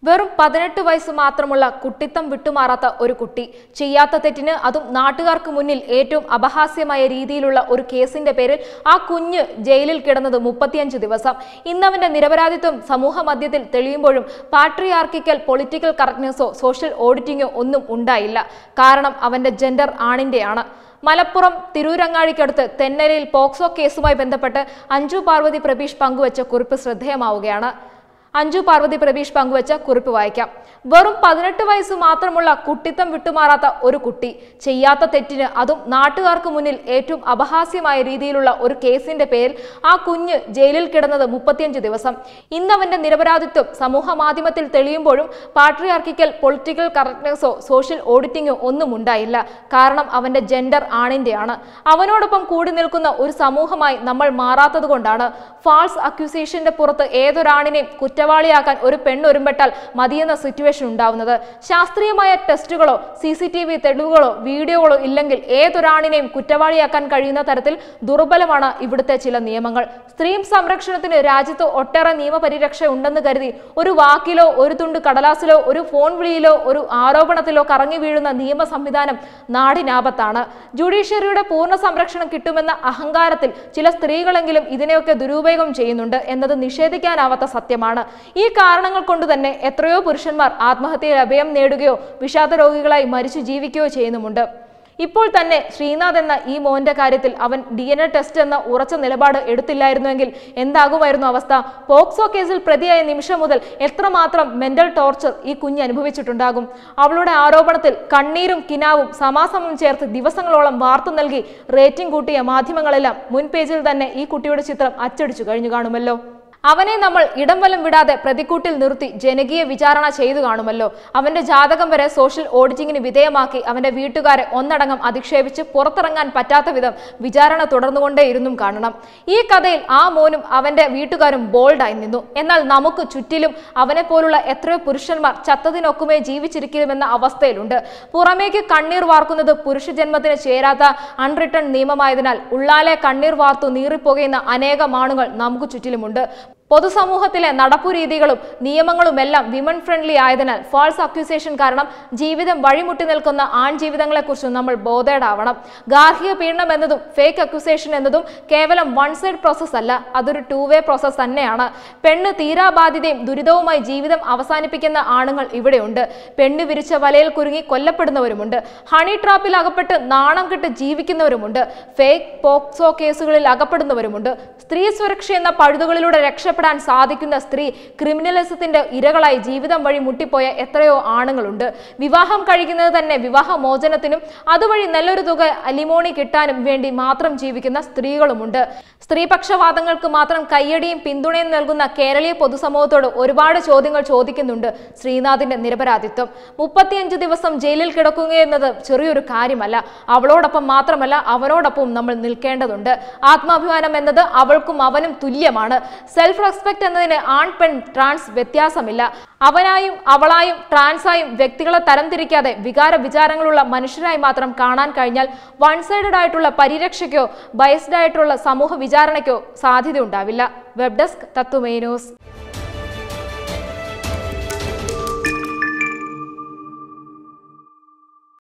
വെറും പതിനെട്ട് വയസ്സ് മാത്രമുള്ള കുട്ടിത്തം വിട്ടുമാറാത്ത ഒരു കുട്ടി ചെയ്യാത്ത തെറ്റിന് അതും നാട്ടുകാർക്ക് മുന്നിൽ ഏറ്റവും അപഹാസ്യമായ രീതിയിലുള്ള ഒരു കേസിന്റെ പേരിൽ ആ കുഞ്ഞ് ജയിലിൽ കിടന്നത് മുപ്പത്തിയഞ്ച് ദിവസം ഇന്നവന്റെ നിരപരാധിത്വം സമൂഹ മധ്യത്തിൽ തെളിയുമ്പോഴും പാട്രിയാർക്കിക്കൽ പൊളിറ്റിക്കൽ കറക്റ്റ്നെസ്സോ സോഷ്യൽ ഓഡിറ്റിങ്ങോ ഒന്നും ഉണ്ടായില്ല കാരണം അവന്റെ ജെൻഡർ ആണിന്റെയാണ് മലപ്പുറം തിരൂരങ്ങാടിക്കടുത്ത് തെന്നലയിൽ പോക്സോ കേസുമായി ബന്ധപ്പെട്ട് അഞ്ജു പാർവതി പ്രബീഷ് പങ്കുവച്ച കുറിപ്പ് ശ്രദ്ധേയമാവുകയാണ് അഞ്ജു പാർവതി പ്രബീഷ് പങ്കുവച്ച കുറിപ്പ് വായിക്കാം വെറും പതിനെട്ട് വയസ്സ് മാത്രമുള്ള കുട്ടിത്തം വിട്ടുമാറാത്ത ഒരു കുട്ടി ചെയ്യാത്ത തെറ്റിന് അതും നാട്ടുകാർക്ക് മുന്നിൽ ഏറ്റവും അപഹാസ്യമായ രീതിയിലുള്ള ഒരു കേസിന്റെ പേരിൽ ആ കുഞ്ഞ് ജയിലിൽ കിടന്നത് മുപ്പത്തിയഞ്ച് ദിവസം ഇന്നവന്റെ നിരപരാധിത്വം സമൂഹ മാധ്യമത്തിൽ തെളിയുമ്പോഴും പാട്രിയാർക്കിക്കൽ പൊളിറ്റിക്കൽ കറക്റ്റ്നെസ്സോ സോഷ്യൽ ഓഡിറ്റിങ്ങോ ഒന്നും ഉണ്ടായില്ല കാരണം അവന്റെ ജെൻഡർ ആണിന്റെയാണ് അവനോടൊപ്പം കൂടി നിൽക്കുന്ന ഒരു സമൂഹമായി നമ്മൾ മാറാത്തത് കൊണ്ടാണ് ഫാൾസ് അക്യൂസേഷന്റെ പുറത്ത് ഏതൊരാണിനെയും കുറ്റവാളിയാക്കാൻ ഒരു പെണ്ണൊരുമ്പെട്ടാൽ മതിയെന്ന സിറ്റുവേഷൻ ഉണ്ടാവുന്നത് ശാസ്ത്രീയമായ ടെസ്റ്റുകളോ സി സി ടി വി തെളിവുകളോ വീഡിയോകളോ ഇല്ലെങ്കിൽ ഏതൊരാണിനെയും കുറ്റവാളിയാക്കാൻ കഴിയുന്ന തരത്തിൽ ദുർബലമാണ് ഇവിടുത്തെ ചില നിയമങ്ങൾ സ്ത്രീ സംരക്ഷണത്തിന് രാജ്യത്ത് ഒട്ടേറെ നിയമപരിരക്ഷ ഉണ്ടെന്ന് കരുതി ഒരു വാക്കിലോ ഒരു തുണ്ട് കടലാസിലോ ഒരു ഫോൺ വിളിയിലോ ഒരു ആരോപണത്തിലോ കറങ്ങി വീഴുന്ന നിയമ സംവിധാനം നാടിനാപത്താണ് ജുഡീഷ്യറിയുടെ പൂർണ്ണ സംരക്ഷണം കിട്ടുമെന്ന അഹങ്കാരത്തിൽ ചില സ്ത്രീകളെങ്കിലും ഇതിനെയൊക്കെ ദുരുപയോഗം ചെയ്യുന്നുണ്ട് എന്നത് നിഷേധിക്കാനാവാത്ത സത്യമാണ് ഈ കാരണങ്ങൾ കൊണ്ട് തന്നെ എത്രയോ പുരുഷന്മാർ ആത്മഹത്യയിൽ അഭയം നേടുകയോ വിഷാദ രോഗികളായി മരിച്ചു ജീവിക്കുകയോ ചെയ്യുന്നുമുണ്ട് ഇപ്പോൾ തന്നെ ശ്രീനാഥ് എന്ന ഈ മോന്റെ കാര്യത്തിൽ അവൻ ഡി എൻ എ ടെസ്റ്റ് എന്ന ഉറച്ച നിലപാട് എടുത്തില്ലായിരുന്നുവെങ്കിൽ എന്താകുമായിരുന്നു അവസ്ഥ പോക്സോ കേസിൽ പ്രതിയായ നിമിഷം മുതൽ എത്രമാത്രം മെന്റൽ ടോർച്ചർ ഈ കുഞ്ഞ് അനുഭവിച്ചിട്ടുണ്ടാകും അവളുടെ ആരോപണത്തിൽ കണ്ണീരും കിനാവും സമാസമം ചേർത്ത് ദിവസങ്ങളോളം വാർത്ത നൽകി റേറ്റിംഗ് കൂട്ടിയ മാധ്യമങ്ങളെല്ലാം മുൻ പേജിൽ തന്നെ ഈ കുട്ടിയുടെ ചിത്രം അച്ചടിച്ചു കഴിഞ്ഞു കാണുമല്ലോ അവനെ നമ്മൾ ഇടം വലം വിടാതെ പ്രതിക്കൂട്ടിൽ നിർത്തി ജനകീയ വിചാരണ ചെയ്തു കാണുമല്ലോ അവന്റെ ജാതകം വരെ സോഷ്യൽ ഓഡിറ്റിംഗിന് വിധേയമാക്കി അവന്റെ വീട്ടുകാരെ ഒന്നടങ്കം അധിക്ഷേപിച്ച് പുറത്തിറങ്ങാൻ പറ്റാത്ത വിധം വിചാരണ തുടർന്നുകൊണ്ടേയിരുന്നും കാണണം ഈ കഥയിൽ ആ മോനും അവന്റെ വീട്ടുകാരും ബോൾഡായി നിന്നു എന്നാൽ നമുക്ക് ചുറ്റിലും അവനെ പോലുള്ള എത്രയോ പുരുഷന്മാർ ചത്തതിനൊക്കുമേ ജീവിച്ചിരിക്കുമെന്ന അവസ്ഥയിലുണ്ട് പുറമേക്ക് കണ്ണീർ വാർക്കുന്നത് പുരുഷ ജന്മത്തിന് ചേരാത്ത അൺറിട്ടൺ നിയമമായതിനാൽ ഉള്ളാലെ കണ്ണീർ വാർത്തു നീറിപ്പോകുന്ന അനേകം ആണുങ്ങൾ നമുക്ക് ചുറ്റിലുമുണ്ട് പൊതുസമൂഹത്തിലെ നടപ്പു രീതികളും നിയമങ്ങളുമെല്ലാം വിമൻ ഫ്രണ്ട്ലി ആയതിനാൽ ഫാൾസ് അക്യൂസേഷൻ കാരണം ജീവിതം വഴിമുട്ടി നിൽക്കുന്ന ആൺ ജീവിതങ്ങളെക്കുറിച്ച് നമ്മൾ ബോധേഡാവണം ഗാർഹിക പീഡനം എന്നതും ഫേക്ക് അക്യൂസേഷൻ എന്നതും കേവലം വൺ സൈഡ് പ്രോസസ് അല്ല അതൊരു ടു വേ പ്രോസസ് തന്നെയാണ് പെണ്ണ് തീരാബാധ്യതയും ദുരിതവുമായി ജീവിതം അവസാനിപ്പിക്കുന്ന ആണുങ്ങൾ ഇവിടെയുണ്ട് പെണ്ണ് വിരിച്ച വലയിൽ കുരുങ്ങി കൊല്ലപ്പെടുന്നവരുമുണ്ട് ഹണി ട്രാപ്പിൽ അകപ്പെട്ട് നാണം കെട്ട് ജീവിക്കുന്നവരുമുണ്ട് ഫേക്ക് പോക്സോ കേസുകളിൽ അകപ്പെടുന്നവരുമുണ്ട് സ്ത്രീ സുരക്ഷ എന്ന പഴുതുകളിലൂടെ രക്ഷപ്പെടാൻ സാധിക്കുന്ന സ്ത്രീ ക്രിമിനലിസത്തിന്റെ ഇരകളായി ജീവിതം വഴി മുട്ടിപ്പോയ എത്രയോ ആണുങ്ങളുണ്ട് വിവാഹം കഴിക്കുന്നത് തന്നെ വിവാഹ മോചനത്തിനും അതുവഴി നല്ലൊരു തുക അലിമോണി കിട്ടാനും വേണ്ടി മാത്രം ജീവിക്കുന്ന സ്ത്രീകളുമുണ്ട് സ്ത്രീപക്ഷവാദങ്ങൾക്ക് മാത്രം കയ്യടിയും പിന്തുണയും നൽകുന്ന കേരളീയ പൊതുസമൂഹത്തോട് ഒരുപാട് ചോദ്യങ്ങൾ ചോദിക്കുന്നുണ്ട് ശ്രീനാഥിന്റെ നിരപരാധിത്വം മുപ്പത്തിയഞ്ച് ദിവസം ജയിലിൽ കിടക്കുക എന്നത് ചെറിയൊരു കാര്യമല്ല അവളോടൊപ്പം മാത്രമല്ല അവനോടൊപ്പം നമ്മൾ നിൽക്കേണ്ടതുണ്ട് ആത്മാഭിമാനം എന്നത് അവൾക്കും അവനും തുല്യമാണ് സെൽഫ് റെസ്പെക്ട് എന്നതിന് ആൺ പെൺ ട്രാൻസ് വ്യത്യാസമില്ല അവനായും അവളായും ട്രാൻസായും വ്യക്തികളെ തരംതിരിക്കാതെ വികാര വിചാരങ്ങളുള്ള മനുഷ്യരായി മാത്രം കാണാൻ കഴിഞ്ഞാൽ വൺ സൈഡഡ് ആയിട്ടുള്ള പരിരക്ഷയ്ക്കോ ബയസ്ഡ് ആയിട്ടുള്ള സമൂഹ വിചാരണയ്ക്കോ സാധ്യതയുണ്ടാവില്ല വെബ് ഡെസ്ക് തത്വമേ ന്യൂസ്